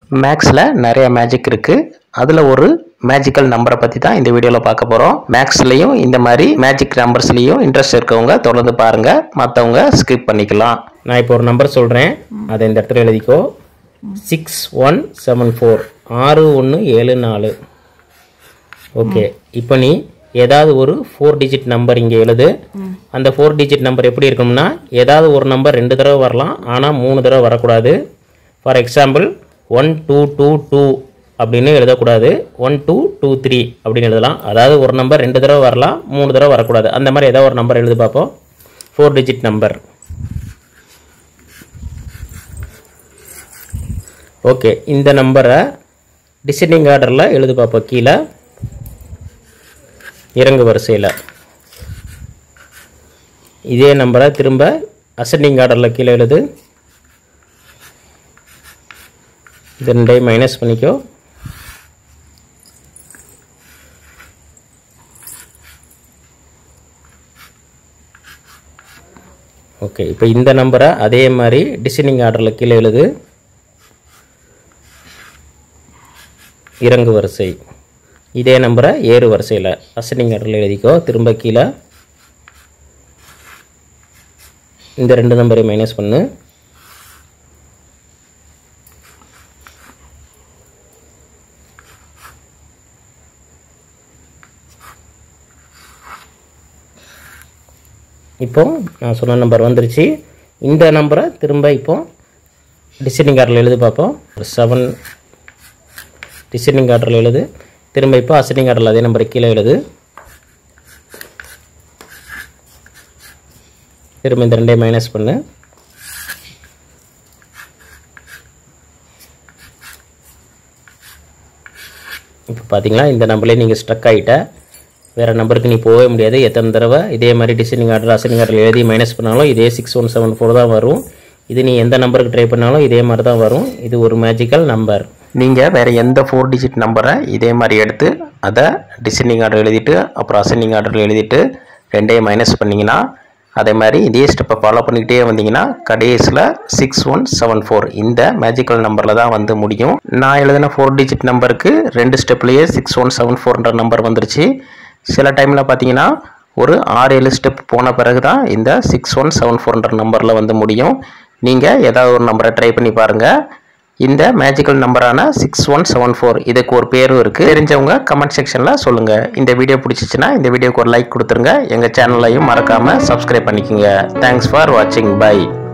மேக்ஸில் நிறைய மேஜிக் இருக்குது அதில் ஒரு மேஜிக்கல் நம்பரை பற்றி தான் இந்த வீடியோவில் பார்க்க போகிறோம் மேக்ஸ்லேயும் இந்த மாதிரி மேஜிக் நம்பர்ஸ்லேயும் இன்ட்ரெஸ்ட் இருக்கவங்க தொடர்ந்து பாருங்கள் மற்றவங்க ஸ்கிப் பண்ணிக்கலாம் நான் இப்போ ஒரு நம்பர் சொல்கிறேன் அதை இந்த இடத்துல எழுதிக்கோ சிக்ஸ் ஒன் செவன் ஃபோர் ஆறு ஒன்று ஏழு நாலு ஓகே இப்போ நீ ஏதாவது ஒரு ஃபோர் டிஜிட் நம்பர் இங்கே எழுது அந்த ஃபோர் டிஜிட் நம்பர் எப்படி இருக்கணும்னா ஏதாவது ஒரு நம்பர் ரெண்டு தடவை வரலாம் ஆனால் மூணு தடவை வரக்கூடாது for example one two two two அப்படின்னு எழுதக்கூடாது ஒன் டூ டூ த்ரீ அப்படின்னு எழுதலாம் அதாவது ஒரு நம்பர் ரெண்டு தடவை வரலாம் மூணு தடவை வரக்கூடாது அந்த மாதிரி ஏதாவது ஒரு நம்பர் எழுதி பார்ப்போம் ஃபோர் டிஜிட் நம்பர் ஓகே இந்த நம்பரை டிசைனிங் ஆர்டரில் எழுதி பார்ப்போம் கீழே இறங்கு வரிசையில் இதே நம்பரை திரும்ப அசெண்டிங் ஆர்டரில் கீழே எழுது இது ரெண்டையும் மைனஸ் பண்ணிக்கோ ஓகே இப்போ இந்த நம்பரை அதே மாதிரி டிசைனிங் ஆர்டரில் கீழே எழுது இறங்கு வரிசை இதே நம்பரை ஏறு வரிசையில் அசனிங் ஆர்டரில் எழுதிக்கோ திரும்ப கீழே இந்த ரெண்டு நம்பரையும் மைனஸ் பண்ணு இப்போ நான் சொன்ன நம்பர் வந்துருச்சு இந்த நம்பரை திரும்ப இப்போ டிசைனிங் ஆர்டரில் எழுதி பார்ப்போம் செவன் டிசைனிங் ஆர்டரில் எழுது திரும்ப இப்போ அசனிங் ஆர்டரில் அதே நம்பர் கீழே எழுது திரும்ப இந்த ரெண்டையும் மைனஸ் பண்ணு இப்போ பார்த்தீங்களா இந்த நம்பர்லேயே நீங்கள் ஸ்ட்ரக் ஆகிட்ட வேறு நம்பருக்கு நீ போகவே முடியாது எத்தனை தடவை இதே மாதிரி டிசைனிங் ஆர்டர் அசனிங் ஆர்டர் எழுதி மைனஸ் பண்ணாலும் இதே சிக்ஸ் ஒன் செவன் ஃபோர் தான் வரும் இது நீ எந்த நம்பருக்கு ட்ரை பண்ணாலும் இதே மாதிரி தான் வரும் இது ஒரு மேஜிக்கல் நம்பர் நீங்கள் வேறு எந்த ஃபோர் டிஜிட் நம்பரை இதே மாதிரி எடுத்து அதை டிசைனிங் ஆர்டர் எழுதிட்டு அப்புறம் அசெண்டிங் ஆர்டரில் எழுதிட்டு ரெண்டையும் மைனஸ் பண்ணிங்கன்னா அதே மாதிரி இதே ஸ்டெப்பை ஃபாலோ பண்ணிக்கிட்டே வந்தீங்கன்னா கடைசியில் சிக்ஸ் ஒன் செவன் ஃபோர் இந்த மேஜிக்கல் நம்பரில் தான் வந்து முடியும் நான் எழுதின ஃபோர் டிஜிட் நம்பருக்கு ரெண்டு ஸ்டெப்லேயே சிக்ஸ் ஒன் செவன் ஃபோர்ன்ற நம்பர் வந்துருச்சு சில டைமில் பார்த்தீங்கன்னா ஒரு ஆறு ஏழு ஸ்டெப் போன பிறகு தான் இந்த சிக்ஸ் ஒன் செவன் ஃபோர்ன்ற நம்பரில் வந்து முடியும் நீங்கள் ஏதாவது ஒரு நம்பரை ட்ரை பண்ணி பாருங்கள் இந்த மேஜிக்கல் நம்பரான சிக்ஸ் ஒன் செவன் ஃபோர் இதுக்கு ஒரு பேரும் இருக்குது தெரிஞ்சவங்க கமெண்ட் செக்ஷனில் சொல்லுங்கள் இந்த வீடியோ பிடிச்சிச்சின்னா இந்த வீடியோக்கு ஒரு லைக் கொடுத்துருங்க எங்கள் சேனலையும் மறக்காமல் சப்ஸ்கிரைப் பண்ணிக்கோங்க தேங்க்ஸ் ஃபார் வாட்சிங் பை